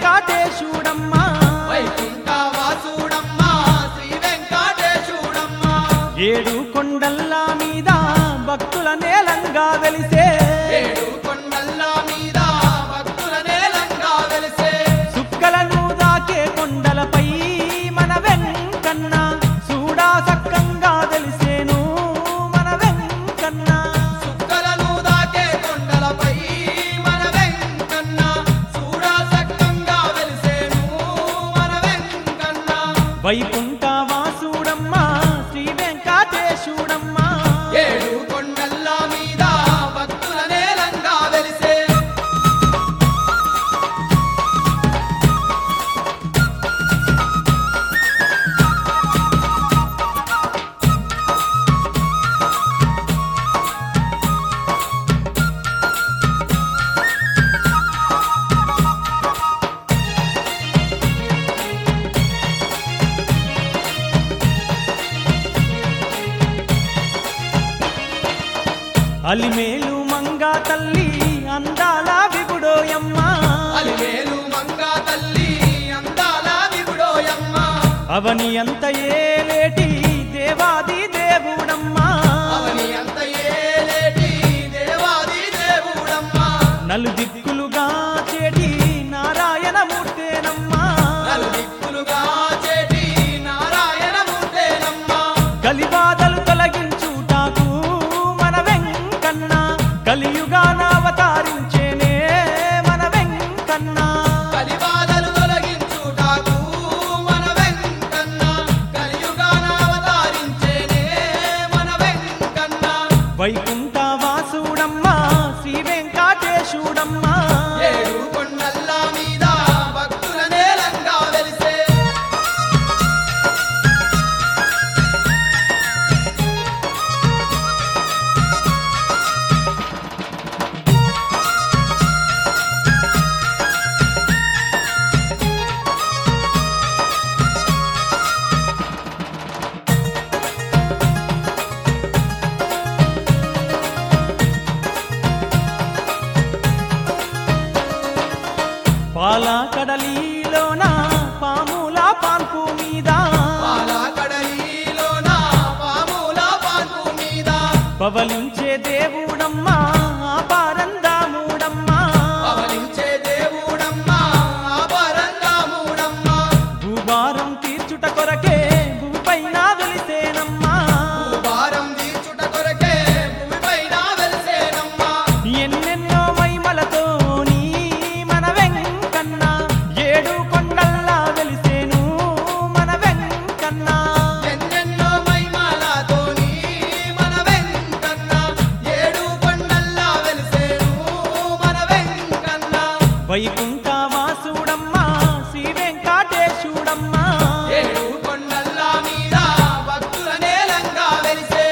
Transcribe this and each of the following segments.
వెంకటేశుడమ్మా వైకుంఠ వాసుడమ్మా శ్రీ వెంకటేశుడమ్మా ఏడు కొండల్ల మీద భక్తుల నేలంగా వెలిసే ఏడు కొండల్ల మీద భక్తుల నేలంగా వెలిసే సుక్కలను దాకే కొండలపై మన వెంకన్న చూడా సక్కంగా వెలిసేను మన వెంకన్న సుక్కలను దాకే కొండలపై మన వెంకన్న చూడా సక్కంగా వెలిసేను మన వెంకన్న వైకుంఠ వాసుడమ్మా శ్రీ వెంకటేశుడమ్మా ఏడు కొండల్ల మీద భక్తుల నేలంగా వెలిసే అలిమేలు మంగా తల్లి అందాల విగుడోయమ్మా అలివేలు మంగా తల్లి అందాల విగుడోయమ్మ అవని అంత ఏలేటి దేవాది దేవుడమ్మా అవని అంత ఏలేటి దేవాది దేవుడమ్మ నలు దిక్కులుగా చేటి నారాయణ మూర్తేనమ్మా నలు దిక్కులుగా చేటి నారాయణ మూర్తేనమ్మ కలిబాధలు తొలగించుటాకు మన వెంకన్న కలియుగాన అవతారించేనే మన వెంకన్న కలిబాధలు తొలగించుటాకు మన వెంకన్న కలియుగాన అవతారించేనే మన వెంకన్న వైకుంఠ వాసుడమ్మా శ్రీ వెంకటేశుడమ్మా ఏడు కొండల్ల మీద భక్తుల నేలంగా వెలిసే పాల కడలిలోన పాముల పాన్పు మీద పాలకడలిలోన పాముల పాన్పు మీద పవలించే దేవుడమ్మా పారందాముడమ్మా పవలించే దేవుడమ్మా ఆభరణాముడమ్మా భూభారం తీర్చుట కొరకే భూపైన వెలిసేనమ్మా భారం తీర్చుట కొరకే భూమిపైన వెలిసేనమ్మా ఎన్నెన్నో మైమలతోని మన వెంకన్న ఏడు కొండల్లా వెలిసేను మన వెంకన్న ఎన్నెన్నో మహిమలతోని మన వెంకన్న ఏడు కొండల్లా వెలిసేను మన వెంకన్న వైకుంఠ వాసుడమ్మా శ్రీ వెంకటేశుడమ్మా ఏడు కొండల్ల మీద భక్తుల నేలంగా వెలిసే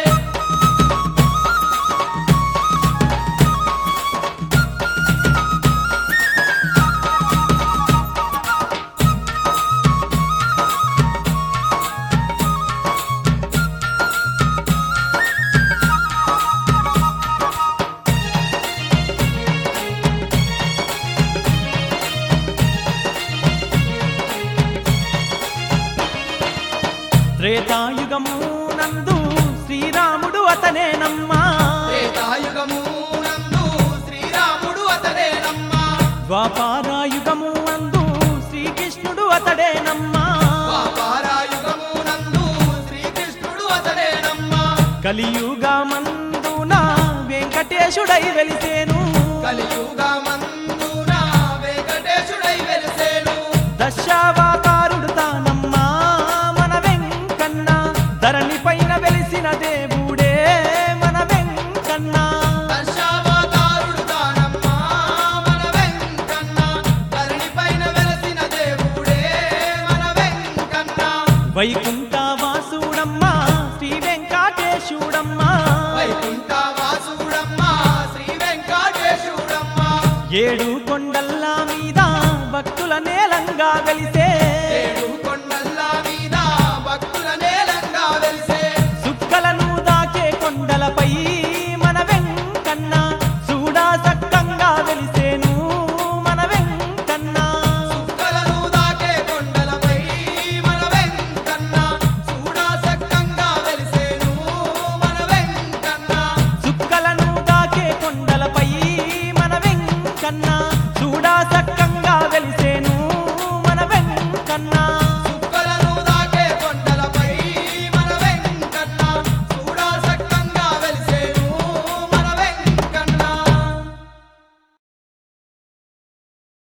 త్రేతాయుగము నందు శ్రీరాముడు అతనేనమ్మా త్రేతాయుగము నందు శ్రీరాముడు అతడేనమ్మా ద్వాపారాయుగము నందు శ్రీకృష్ణుడు అతడేనమ్మా పారాయుగము నందు శ్రీకృష్ణుడు అతడేనమ్మా కలియుగమందున వెంకటేశుడై వెలిసేను కలియుగమందున వెంకటేశుడై వెలిసేను దశావతారుడు తానమ్మా మన వెంకన్న ధరణి పైన వెలిసిన దేవుడే మన వెంకన్న దశావతారుడు తానమ్మా మన వెంకన్న ధరణిపైన వెలసిన దేవుడే మన వెంకన్న వైకుంఠ